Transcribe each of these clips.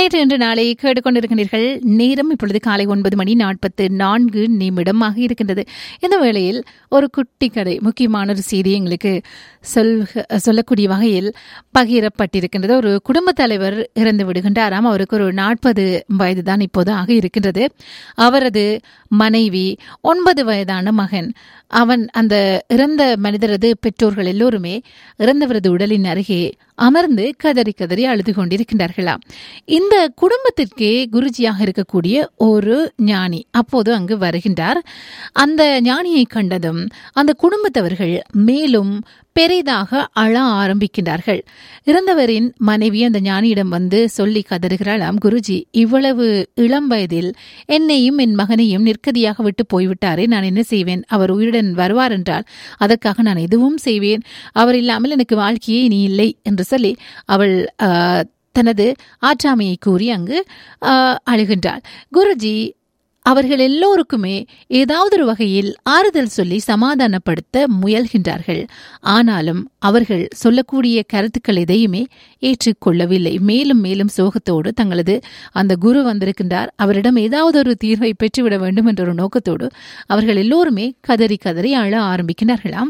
நேற்று இன்று நாளை கேட்டுக்கொண்டிருக்கிறீர்கள் நேரம் இப்பொழுது காலை ஒன்பது மணி நாற்பத்து நான்கு நிமிடமாக இருக்கின்றது இந்த வேளையில் ஒரு குட்டி கதை முக்கியமான ஒரு செய்தி எங்களுக்கு சொல்க சொல்லக்கூடிய வகையில் பகிரப்பட்டிருக்கின்றது ஒரு குடும்பத் தலைவர் இறந்து விடுகின்றாராம் அவருக்கு ஒரு நாற்பது வயது தான் இப்போது ஆக இருக்கின்றது அவரது மனைவி ஒன்பது வயதான மகன் அவன் அந்த இறந்த மனிதரது பெற்றோர்கள் எல்லோருமே இறந்தவரது உடலின் அருகே அமர்ந்து கதறி கதறி அழுது கொண்டிருக்கின்றார்களாம் இந்த குடும்பத்திற்கே குருஜியாக இருக்கக்கூடிய ஒரு ஞானி அப்போது அங்கு வருகின்றார் அந்த ஞானியை கண்டதும் அந்த குடும்பத்தவர்கள் மேலும் பெரிதாக அழ ஆரம்பிக்கின்றார்கள் இறந்தவரின் மனைவி அந்த ஞானியிடம் வந்து சொல்லி கதறுகிறாளாம் குருஜி இவ்வளவு இளம் வயதில் என்னையும் என் மகனையும் நிற்கதியாக விட்டு போய்விட்டாரே நான் என்ன செய்வேன் அவர் உயிருடன் வருவார் என்றால் அதற்காக நான் எதுவும் செய்வேன் அவர் இல்லாமல் எனக்கு வாழ்க்கையே இனி இல்லை என்று சொல்லி அவள் ஆஹ், தனது ஆற்றாமையை கூறி அங்கு ஆஹ், அழுகின்றாள் குருஜி அவர்கள் எல்லோருக்குமே ஏதாவது ஒரு வகையில் ஆறுதல் சொல்லி சமாதானப்படுத்த முயல்கின்றார்கள் ஆனாலும் அவர்கள் சொல்லக்கூடிய கருத்துக்கள் எதையுமே ஏற்றுக்கொள்ளவில்லை மேலும் மேலும் சோகத்தோடு தங்களது அந்த குரு வந்திருக்கின்றார் அவரிடம் ஏதாவது ஒரு தீர்வை பெற்றுவிட வேண்டும் என்ற ஒரு நோக்கத்தோடு அவர்கள் எல்லோருமே கதறி கதறி அழ ஆரம்பிக்கின்றார்களாம்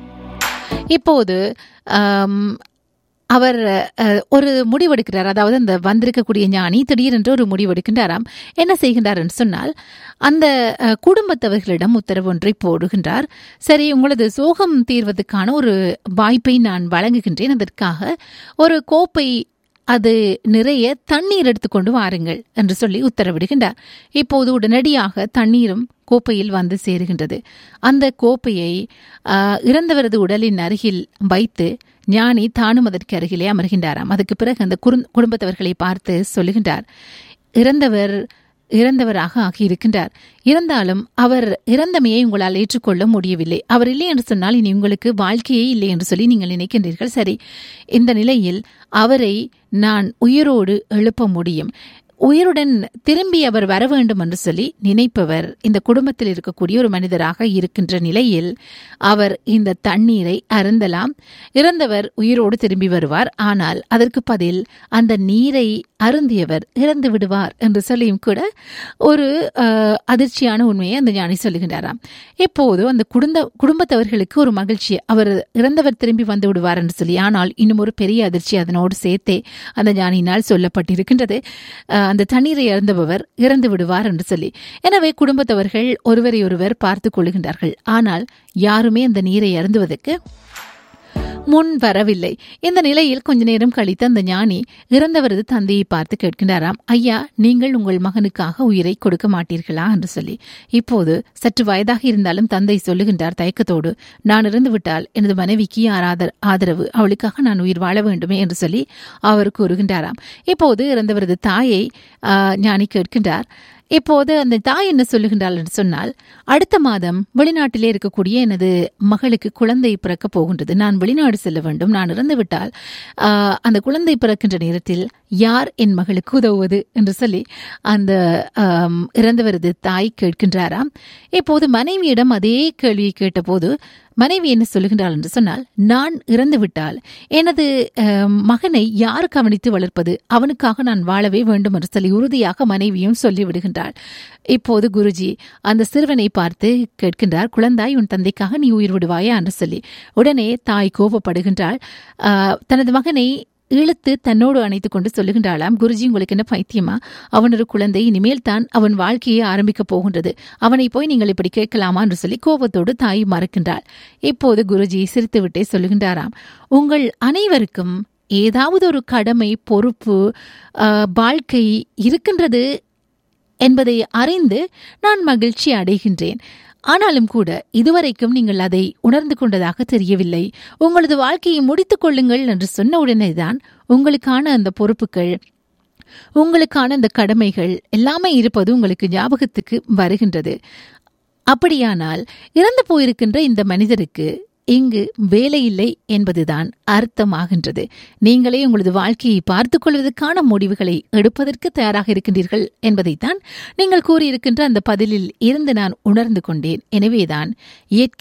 இப்போது ஆம், அவர் அஹ், ஒரு முடிவெடுக்கிறார் அதாவது அந்த வந்திருக்கக்கூடிய ஞானி திடீரென்று ஒரு முடிவெடுக்கின்றாராம் என்ன செய்கின்றார் என்று சொன்னால் அந்த அஹ், குடும்பத்தவர்களிடம் உத்தரவு ஒன்றை போடுகின்றார் சரி உங்களது சோகம் தீர்வதற்கான ஒரு வாய்ப்பை நான் வழங்குகின்றேன் அதற்காக ஒரு கோப்பை அது நிறைய தண்ணீர் எடுத்துக்கொண்டு வாருங்கள் என்று சொல்லி உத்தரவிடுகின்றார் இப்போது உடனடியாக தண்ணீரும் கோப்பையில் வந்து சேருகின்றது அந்த கோப்பையை ஆஹ், இறந்தவரது உடலின் அருகில் வைத்து ஞானி தானும் அதற்கு அருகிலே அமர்கின்றாராம் அதுக்கு பிறகு அந்த குறும்- குடும்பத்தவர்களை பார்த்து சொல்லுகின்றார் இறந்தவர் இறந்தவராக ஆகியிருக்கின்றார் இருந்தாலும் அவர் இறந்தமையை உங்களால் ஏற்றுக்கொள்ள முடியவில்லை அவர் இல்லை என்று சொன்னால் இனி உங்களுக்கு வாழ்க்கையே இல்லை என்று சொல்லி நீங்கள் நினைக்கின்றீர்கள் சரி இந்த நிலையில் அவரை நான் உயிரோடு எழுப்ப முடியும் உயிருடன் திரும்பி அவர் வர வேண்டும் என்று சொல்லி நினைப்பவர் இந்த குடும்பத்தில் இருக்கக்கூடிய ஒரு மனிதராக இருக்கின்ற நிலையில் அவர் இந்த தண்ணீரை அருந்தலாம் இறந்தவர் உயிரோடு திரும்பி வருவார் ஆனால் அதற்கு பதில் அந்த நீரை அருந்தியவர் இறந்து விடுவார் என்று சொல்லியும் கூட ஒரு அஹ், அதிர்ச்சியான உண்மையை அந்த ஞானி சொல்லுகின்றாராம் இப்போது அந்த குடும்ப குடும்பத்தவர்களுக்கு ஒரு மகிழ்ச்சி அவர் இறந்தவர் திரும்பி வந்து விடுவார் என்று சொல்லி ஆனால் இன்னும் ஒரு பெரிய அதிர்ச்சி அதனோடு சேர்த்தே அந்த ஞானியினால் சொல்லப்பட்டிருக்கின்றது அஹ், அந்த தண்ணீரை அருந்துபவர் இறந்து விடுவார் என்று சொல்லி எனவே குடும்பத்தவர்கள் ஒருவரை ஒருவர் பார்த்துக் கொள்கின்றார்கள் ஆனால் யாருமே அந்த நீரை அருந்துவதற்கு முன் வரவில்லை இந்த நிலையில் கொஞ்ச நேரம் கழித்து அந்த ஞானி இறந்தவரது தந்தையை பார்த்து கேட்கின்றாராம் ஐயா நீங்கள் உங்கள் மகனுக்காக உயிரை கொடுக்க மாட்டீர்களா என்று சொல்லி இப்போது சற்று வயதாக இருந்தாலும் தந்தை சொல்லுகின்றார் தயக்கத்தோடு நான் இறந்து விட்டால் எனது மனைவிக்கு யார் ஆதர் ஆதரவு அவளுக்காக நான் உயிர் வாழ வேண்டுமே என்று சொல்லி அவர் கூறுகின்றாராம் இப்போது இறந்தவரது தாயை ஆ, ஞானி கேட்கின்றார் இப்போது அந்த தாய் என்ன சொல்லுகின்றாள் என்று சொன்னால் அடுத்த மாதம் வெளிநாட்டிலே இருக்கக்கூடிய எனது மகளுக்கு குழந்தை பிறக்கப் போகின்றது நான் வெளிநாடு செல்ல வேண்டும் நான் இறந்து விட்டால் ஆஹ், அந்த குழந்தை பிறக்கின்ற நேரத்தில் யார் என் மகளுக்கு உதவுவது என்று சொல்லி அந்த ஆம், இறந்தவரது தாய் கேட்கின்றாராம் இப்போது மனைவியிடம் அதே கேள்வியை கேட்டபோது மனைவி என்ன சொல்லுகின்றாள் என்று சொன்னால் நான் இறந்து விட்டால் எனது ஆம், மகனை யார் கவனித்து வளர்ப்பது அவனுக்காக நான் வாழவே வேண்டும் என்று சொல்லி உறுதியாக மனைவியும் சொல்லிவிடுகின்றாள் இப்போது குருஜி அந்த சிறுவனை பார்த்து கேட்கின்றார் குழந்தாய் உன் தந்தைக்காக நீ உயிர் விடுவாயா என்று சொல்லி உடனே தாய் கோபப்படுகின்றாள் ஆஹ், தனது மகனை இழுத்து தன்னோடு அணைத்துக் கொண்டு சொல்லுகின்றாளாம் குருஜி உங்களுக்கு என்ன பைத்தியமா அவன் ஒரு குழந்தை இனிமேல் தான் அவன் வாழ்க்கையை ஆரம்பிக்கப் போகின்றது அவனை போய் நீங்கள் இப்படி கேட்கலாமா என்று சொல்லி கோபத்தோடு தாய் மறக்கின்றாள் இப்போது குருஜி சிரித்துவிட்டே சொல்லுகின்றாராம் உங்கள் அனைவருக்கும் ஏதாவது ஒரு கடமை பொறுப்பு ஆஹ், வாழ்க்கை இருக்கின்றது என்பதை அறிந்து நான் மகிழ்ச்சி அடைகின்றேன் ஆனாலும் கூட இதுவரைக்கும் நீங்கள் அதை உணர்ந்து கொண்டதாக தெரியவில்லை உங்களது வாழ்க்கையை முடித்துக் கொள்ளுங்கள் என்று சொன்ன உடனேதான் உங்களுக்கான அந்த பொறுப்புகள் உங்களுக்கான அந்த கடமைகள் எல்லாமே இருப்பது உங்களுக்கு ஞாபகத்துக்கு வருகின்றது அப்படியானால் இறந்து போயிருக்கின்ற இந்த மனிதருக்கு இங்கு வேலை இல்லை என்பதுதான் அர்த்தமாகின்றது நீங்களே உங்களது வாழ்க்கையை பார்த்துக் கொள்வதற்கான முடிவுகளை எடுப்பதற்கு தயாராக இருக்கின்றீர்கள் என்பதைத்தான் நீங்கள் கூறியிருக்கின்ற அந்த பதிலில் இருந்து நான் உணர்ந்து கொண்டேன் எனவேதான் இயற்கை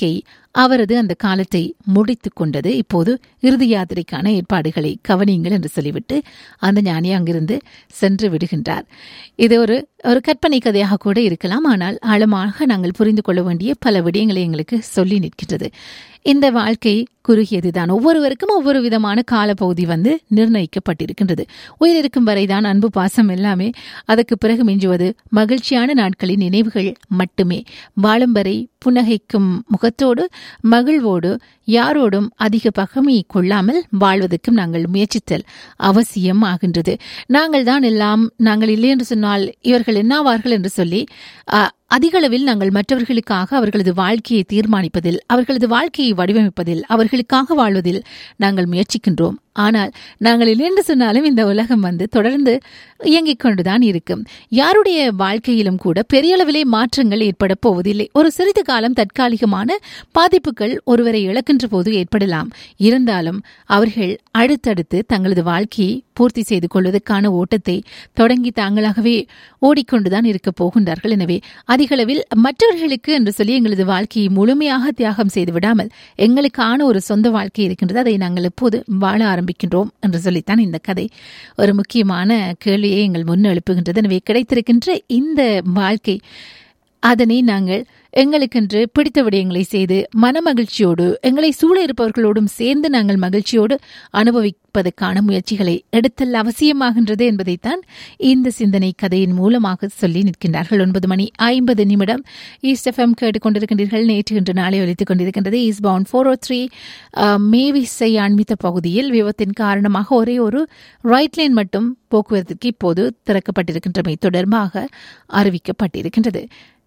அவரது அந்த காலத்தை முடித்துக் கொண்டது இப்போது இறுதி யாத்திரைக்கான ஏற்பாடுகளை கவனியுங்கள் என்று சொல்லிவிட்டு அந்த ஞானி அங்கிருந்து சென்று விடுகின்றார் இது ஒரு ஒரு கற்பனை கதையாக கூட இருக்கலாம் ஆனால் ஆழமாக நாங்கள் புரிந்து கொள்ள வேண்டிய பல விடயங்களை எங்களுக்கு சொல்லி நிற்கின்றது இந்த வாழ்க்கை குறுகியதுதான் ஒவ்வொருவருக்கும் ஒவ்வொரு விதமான காலப்பகுதி வந்து நிர்ணயிக்கப்பட்டிருக்கின்றது உயிரிருக்கும் வரைதான் அன்பு பாசம் எல்லாமே அதற்கு பிறகு மிஞ்சுவது மகிழ்ச்சியான நாட்களின் நினைவுகள் மட்டுமே வாழும் வரை புன்னகைக்கும் முகத்தோடு மகிழ்வோடு யாரோடும் அதிக பகமை கொள்ளாமல் வாழ்வதற்கும் நாங்கள் முயற்சித்தல் அவசியம் ஆகின்றது நாங்கள் தான் எல்லாம் நாங்கள் இல்லை என்று சொன்னால் இவர்கள் என்னாவார்கள் என்று சொல்லி அதிகளவில் நாங்கள் மற்றவர்களுக்காக அவர்களது வாழ்க்கையை தீர்மானிப்பதில் அவர்களது வாழ்க்கையை வடிவமைப்பதில் அவர்களுக்காக வாழ்வதில் நாங்கள் முயற்சிக்கின்றோம் ஆனால் நாங்கள் இல்லைன்னு சொன்னாலும் இந்த உலகம் வந்து தொடர்ந்து இயங்கிக் கொண்டுதான் இருக்கும் யாருடைய வாழ்க்கையிலும் கூட பெரிய அளவிலே மாற்றங்கள் ஏற்பட போவதில்லை ஒரு சிறிது காலம் தற்காலிகமான பாதிப்புகள் ஒருவரை இழக்கின்ற போது ஏற்படலாம் இருந்தாலும் அவர்கள் அடுத்தடுத்து தங்களது வாழ்க்கையை பூர்த்தி செய்து கொள்வதற்கான ஓட்டத்தை தொடங்கி தாங்களாகவே ஓடிக்கொண்டுதான் இருக்கப் போகின்றார்கள் எனவே அதிகளவில் மற்றவர்களுக்கு என்று சொல்லி எங்களது வாழ்க்கையை முழுமையாக தியாகம் செய்து விடாமல் எங்களுக்கான ஒரு சொந்த வாழ்க்கை இருக்கின்றது அதை நாங்கள் எப்போது வாழ ஆரம்பிக்கின்றோம் என்று சொல்லித்தான் இந்த கதை ஒரு முக்கியமான கேள்வியை எங்கள் முன் எழுப்புகின்றது எனவே கிடைத்திருக்கின்ற இந்த வாழ்க்கை அதனை நாங்கள் எங்களுக்கென்று பிடித்த விடயங்களை செய்து மனமகிழ்ச்சியோடு எங்களை சூழ இருப்பவர்களோடும் சேர்ந்து நாங்கள் மகிழ்ச்சியோடு அனுபவிப்பதற்கான முயற்சிகளை எடுத்தல் அவசியமாகின்றது என்பதைத்தான் இந்த சிந்தனை கதையின் மூலமாக சொல்லி நிற்கின்றார்கள் ஒன்பது மணி ஐம்பது நிமிடம் ஈஸ்ட் எஃப்எம் கேட்டுக்கொண்டிருக்கின்றீர்கள் நேற்று இன்று நாளை ஒலித்துக் கொண்டிருக்கின்றது ஈஸ்ட் பவுன் ஃபோர் ஓ த்ரீ மேவிசை அண்மித்த பகுதியில் விபத்தின் காரணமாக ஒரே ஒரு ரைட் லைன் மட்டும் போக்குவரத்திற்கு இப்போது திறக்கப்பட்டிருக்கின்றமை தொடர்பாக அறிவிக்கப்பட்டிருக்கின்றது